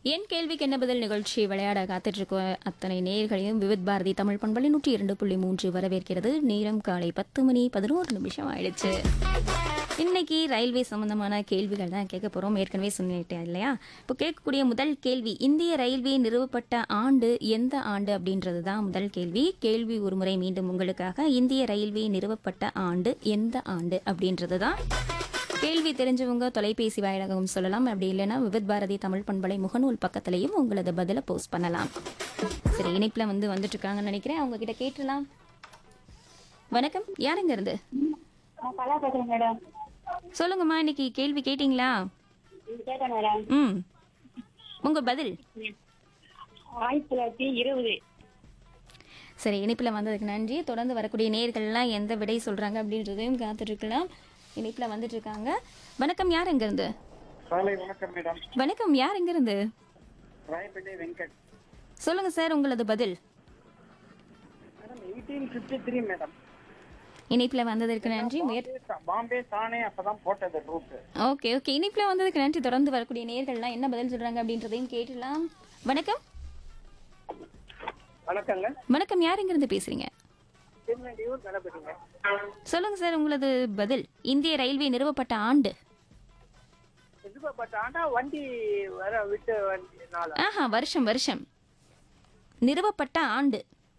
என் கேள்விக்கு என்ன பதில் நிகழ்ச்சி விளையாட காத்துட்டு இருக்க அத்தனை நேர்களையும் விவித் பாரதி தமிழ் பண்பலை நூற்றி இரண்டு புள்ளி மூன்று வரவேற்கிறது நேரம் காலை பத்து மணி பதினோரு நிமிஷம் ஆயிடுச்சு இன்னைக்கு ரயில்வே சம்பந்தமான கேள்விகள் தான் கேட்க போறோம் ஏற்கனவே சொல்லிட்டேன் இல்லையா இப்போ கேட்கக்கூடிய முதல் கேள்வி இந்திய ரயில்வே நிறுவப்பட்ட ஆண்டு எந்த ஆண்டு அப்படின்றது தான் முதல் கேள்வி கேள்வி ஒரு முறை மீண்டும் உங்களுக்காக இந்திய ரயில்வே நிறுவப்பட்ட ஆண்டு எந்த ஆண்டு அப்படின்றது தான் கேள்வி தெரிஞ்சவங்க தொலைபேசி வாயிலாகவும் சொல்லலாம் அப்படி இல்லைன்னா விவித் பாரதி தமிழ் பண்பலை முகநூல் பக்கத்துலையும் உங்களது பதிலை போஸ்ட் பண்ணலாம் சரி இணைப்பில் வந்து வந்துட்டு இருக்காங்கன்னு நினைக்கிறேன் அவங்க கிட்ட கேட்டுடலாம் வணக்கம் யாருங்க இருந்து நான் கலா பேசுறேன் மேடம் சொல்லுங்கம்மா இன்னைக்கு கேள்வி கேட்டிங்களா கேட்டேன் மேடம் ம் உங்க பதில் ஆயிரத்தி தொள்ளாயிரத்தி இருபது சரி இணைப்பில் வந்ததுக்கு நன்றி தொடர்ந்து வரக்கூடிய நேர்கள்லாம் எந்த விடை சொல்றாங்க அப்படின்றதையும் காத்துட்டு இருக்கலாம் இணைப்பில் வந்துட்டு இருக்காங்க வணக்கம் யார் எங்க இருந்து காலை வணக்கம் மேடம் வணக்கம் யார் எங்க இருந்து ராயப்பேட்டை வெங்கட் சொல்லுங்க சார் உங்களது பதில் madam eighteen fifty three madam இணைப்பில் வந்ததற்கு நன்றி முயற் பாம்பே தானே அப்பதான் போட்டது ரூட் ஓகே ஓகே இனிப்பில் வந்ததுக்கு நன்றி தொடர்ந்து வரக்கூடிய நேர்கள்லாம் என்ன பதில் சொல்றாங்க அப்படின்றதையும் கேட்டலாம் வணக்கம் வணக்கங்க வணக்கம் யார் இருந்து பேசுறீங்க திருநெல்வேலூர் நடக்குதுங்க சொல்லுங்க சார் உங்களது பதில் இந்திய ரயில்வே நிறுவப்பட்ட ஆண்டு இது பட் ஆனா வண்டி வர விட்டு வண்டி நாளா ஆஹா வருஷம் வருஷம் நிறுவப்பட்ட ஆண்டு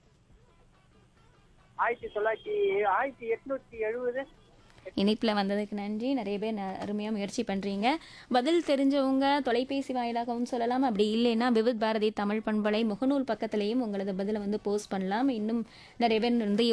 ஆயிரத்தி தொள்ளாயிரத்தி ஆயிரத்தி எட்நூத்தி எழுபது இணைப்பில் வந்ததுக்கு நன்றி நிறைய பேர் ந- அருமையா முயற்சி பண்றீங்க பதில் தெரிஞ்சவங்க தொலைபேசி வாயிலாகவும் சொல்லலாம் அப்படி இல்லைன்னா விவித் பாரதி தமிழ் பண்பலை முகநூல் பக்கத்துலேயும் உங்களது பதிலை வந்து போஸ்ட் பண்ணலாம் இன்னும் நிறைய பேர் வந்து